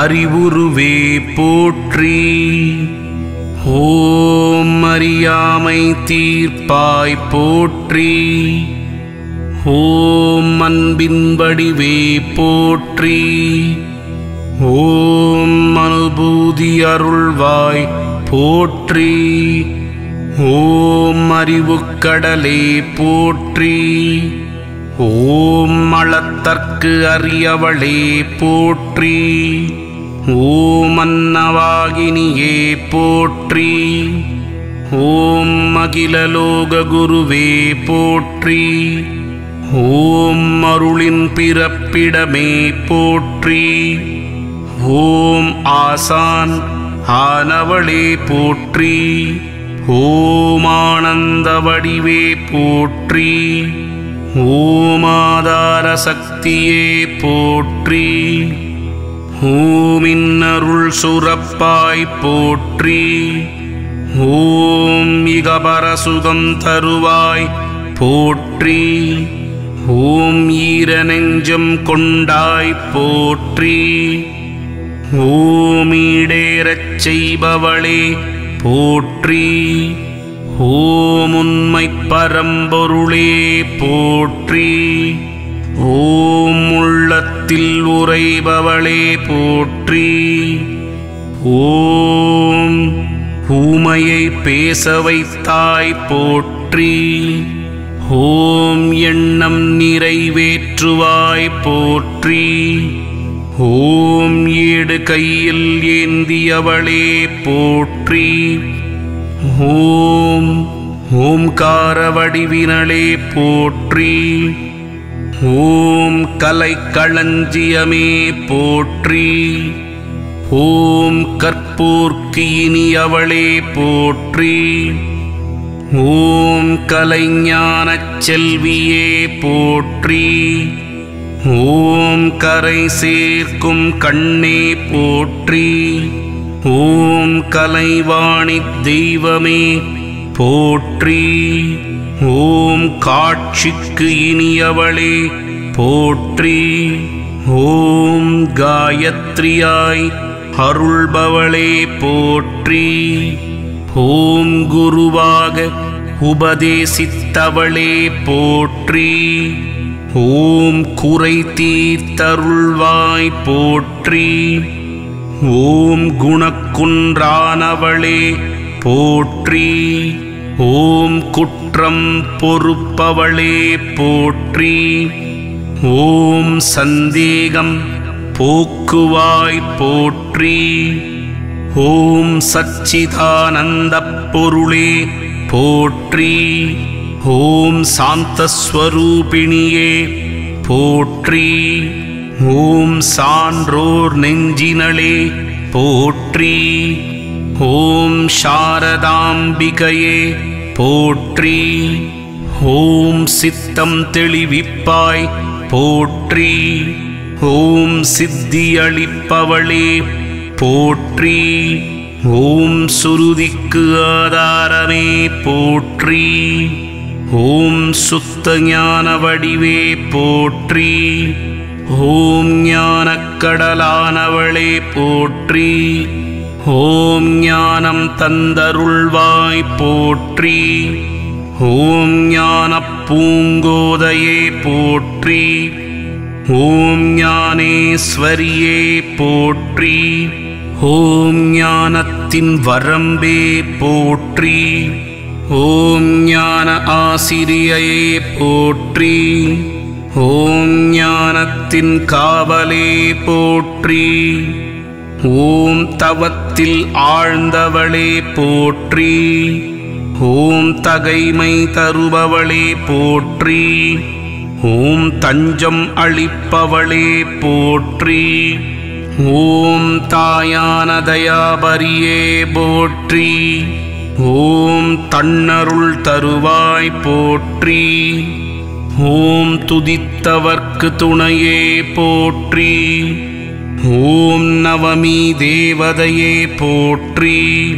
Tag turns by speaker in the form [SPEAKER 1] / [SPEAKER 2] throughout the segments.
[SPEAKER 1] அறிவுருவே போற்றி ஓம் அறியாமை தீர்ப்பாய் போற்றி ஓம் அன்பின் வடிவே போற்றி ஓம் அனுபூதி அருள்வாய் போற்றி ஓம் அறிவுக்கடலே போற்றி ஓம் அளத்தற்கு அறியவளே போற்றி ஓம் அன்னவாகினியே போற்றி ஓம் அகிலலோக குருவே போற்றி ஓம் அருளின் பிறப்பிடமே போற்றி ஓம் ஆசான் ஆனவளே போற்றி ஓம் ஆனந்த வடிவே போற்றி ஓம் ஆதார சக்தியே போற்றி ஓமின் அருள் சுரப்பாய் போற்றி ஓம் இகபர சுகம் தருவாய் போற்றி ஓம் ஈர நெஞ்சம் கொண்டாய் போற்றி ஓமீடேறச் செய்பவளே போற்றி ஓம் உண்மை பரம்பொருளே போற்றி ஓம் உள்ளத்தில் உறைபவளே போற்றி ஓம் ஊமையை பேச வைத்தாய் போற்றி ஓம் எண்ணம் நிறைவேற்றுவாய் போற்றி ஓம் ஏடு கையில் ஏந்தியவளே போற்றி ஓம் ஓம்கார வடிவினளே போற்றி ஓம் கலை களஞ்சியமே போற்றி ஓம் கற்பூர்க்கு இனியவளே போற்றி ஓம் கலைஞானச் செல்வியே போற்றி ஓம் கரை சேர்க்கும் கண்ணே போற்றி ஓம் கலைவாணி தெய்வமே போற்றி ஓம் காட்சிக்கு இனியவளே போற்றி ஓம் காயத்ரியாய் அருள்பவளே போற்றி ஓம் குருவாக உபதேசித்தவளே போற்றி ஓம் குறை தீர்த்தருள்வாய் போற்றி ஓம் குணக்குன்றானவளே போற்றி ஓம் குற்றம் பொறுப்பவளே போற்றி ஓம் சந்தேகம் போக்குவாய் போற்றி ஓம் சச்சிதானந்தப் பொருளே போற்றி ஓம் சாந்தஸ்வரூபிணியே போற்றி ஓம் சான்றோர் நெஞ்சினளே போற்றி ஓம் சாரதாம்பிகையே போற்றி ஓம் சித்தம் தெளிவிப்பாய் போற்றி ஓம் சித்தியளிப்பவளே போற்றி ஓம் சுருதிக்கு ஆதாரமே போற்றி ஓம் சுத்த ஞான வடிவே போற்றி ஓம் ஞானக்கடலானவளே போற்றி ஓம் ஞானம் தந்தருள்வாய் போற்றி ஓம் ஞானப் பூங்கோதையே போற்றி ஓம் ஞானேஸ்வரியே போற்றி ஓம் ஞானத்தின் வரம்பே போற்றி ஓம் ஞான ஆசிரியையே போற்றி ஓம் ஞானத்தின் காவலே போற்றி ஓம் தவத்தில் ஆழ்ந்தவளே போற்றி ஓம் தகைமை தருபவளே போற்றி ஓம் தஞ்சம் அளிப்பவளே போற்றி ஓம் தாயான தயாபரியே போற்றி ஓம் தன்னருள் தருவாய் போற்றி ஓம் துதித்தவர்க்கு துணையே போற்றி ஓம் நவமி தேவதையே போற்றி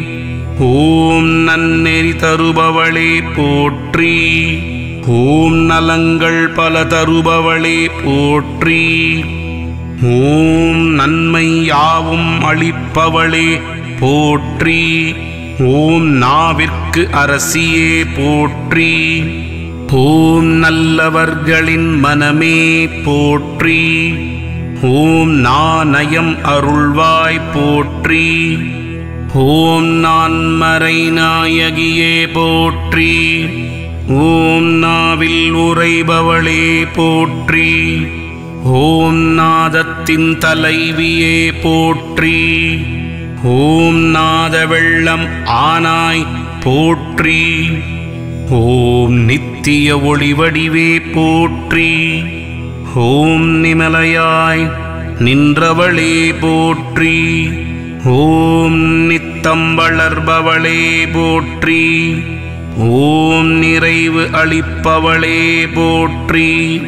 [SPEAKER 1] ஓம் நன்னெறி தருபவளே போற்றி ஓம் நலங்கள் பல தருபவளே போற்றி ஓம் நன்மை யாவும் அளிப்பவளே போற்றி ஓம் நாவிற்கு அரசியே போற்றி ஓம் நல்லவர்களின் மனமே போற்றி ஓம் நாணயம் அருள்வாய் போற்றி ஓம் நான்மறை நாயகியே போற்றி ஓம் நாவில் உறைபவளே போற்றி ஓம் நாதத்தின் தலைவியே போற்றி ஓம் நாத வெள்ளம் ஆனாய் போற்றி ஓம் நித்திய ஒளிவடிவே போற்றி ஓம் நிமலையாய் நின்றவளே போற்றி ஓம் நித்தம் வளர்பவளே போற்றி ஓம் நிறைவு அளிப்பவளே போற்றி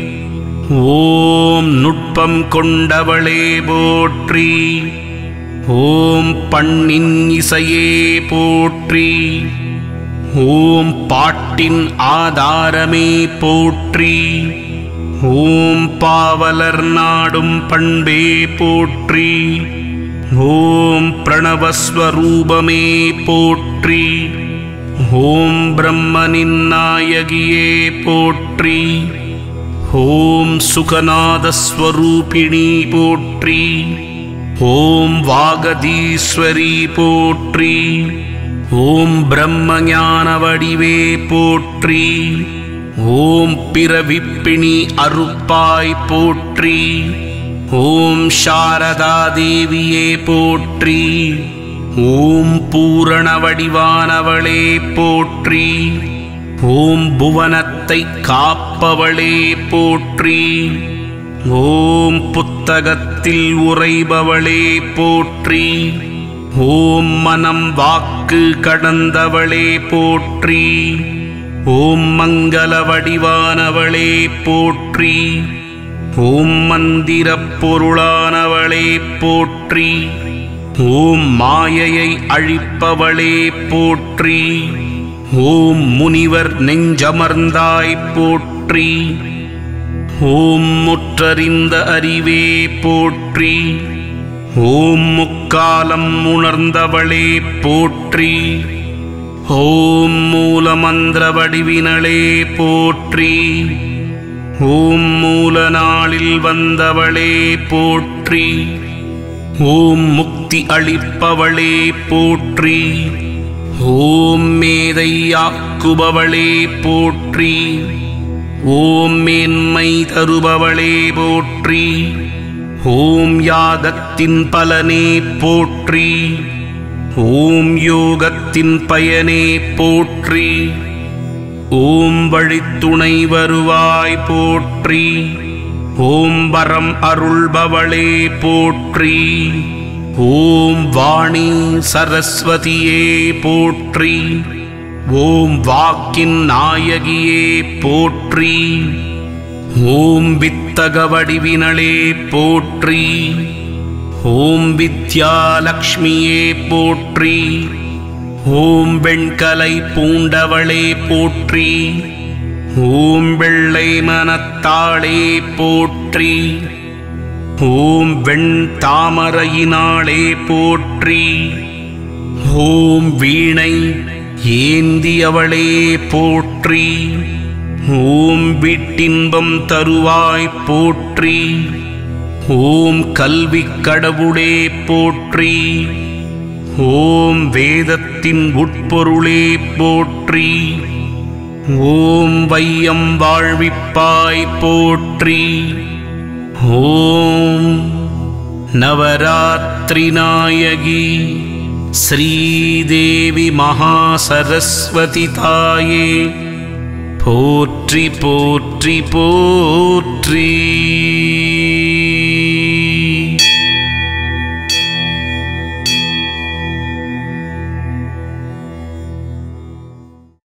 [SPEAKER 1] ஓம் நுட்பம் கொண்டவளே போற்றி ஓம் பண்ணின் இசையே போற்றி ஓம் பாட்டின் ஆதாரமே போற்றி ஓம் பாவலர் நாடும் பண்பே போற்றி ஓம் பிரணவஸ்வரூபமே போற்றி ஓம் பிரம்மனின் நாயகியே போற்றி ஓம் சுகநாதஸ்வரூபிணி போற்றி ஓம் வாகதீஸ்வரி போற்றி ஓம் பிரம்மஞான வடிவே போற்றி ஓம் பிறவிப்பிணி அருப்பாய் போற்றி ஓம் சாரதா தேவியே போற்றி ஓம் பூரண வடிவானவளே போற்றி ஓம் புவனத்தை காப்பவளே போற்றி ஓம் புத்தகத்தில் உறைபவளே போற்றி ஓம் மனம் வாக்கு கடந்தவளே போற்றி ஓம் மங்கள வடிவானவளே போற்றி ஓம் மந்திரப் பொருளானவளே போற்றி ஓம் மாயையை அழிப்பவளே போற்றி ஓம் முனிவர் நெஞ்சமர்ந்தாய் போற்றி ஓம் முற்றறிந்த அறிவே போற்றி ஓம் முக்காலம் உணர்ந்தவளே போற்றி ஓம் மூலமந்திர வடிவினளே போற்றி ஓம் மூல நாளில் வந்தவளே போற்றி ஓம் முக்தி அளிப்பவளே போற்றி ஓம் மேதையாக்குபவளே போற்றி ஓம் மேன்மை தருபவளே போற்றி ஓம் யாகத்தின் பலனே போற்றி ஓம் யோகத்தின் பயனே போற்றி ஓம் வழித்துணை வருவாய் போற்றி ஓம் வரம் அருள்பவளே போற்றி ஓம் வாணி சரஸ்வதியே போற்றி ஓம் வாக்கின் நாயகியே போற்றி ஓம் வித்தக வடிவினளே போற்றி ஓம் வித்யாலக்ஷ்மியே போற்றி ஓம் வெண்கலை பூண்டவளே போற்றி ஓம் வெள்ளை மனத்தாளே போற்றி ஓம் வெண் தாமரையினாளே போற்றி ஓம் வீணை ஏந்தியவளே போற்றி ஓம் வீட்டின்பம் தருவாய் போற்றி ஓம் கல்விக் கடவுளே போற்றி ஓம் வேதத்தின் உட்பொருளே போற்றி ஓம் வையம் வாழ்விப்பாய் போற்றி ஓம் நவராத்திரி நாயகி ஸ்ரீதேவி மகாசரஸ்வதி தாயே போற்றி போற்றி போற்றி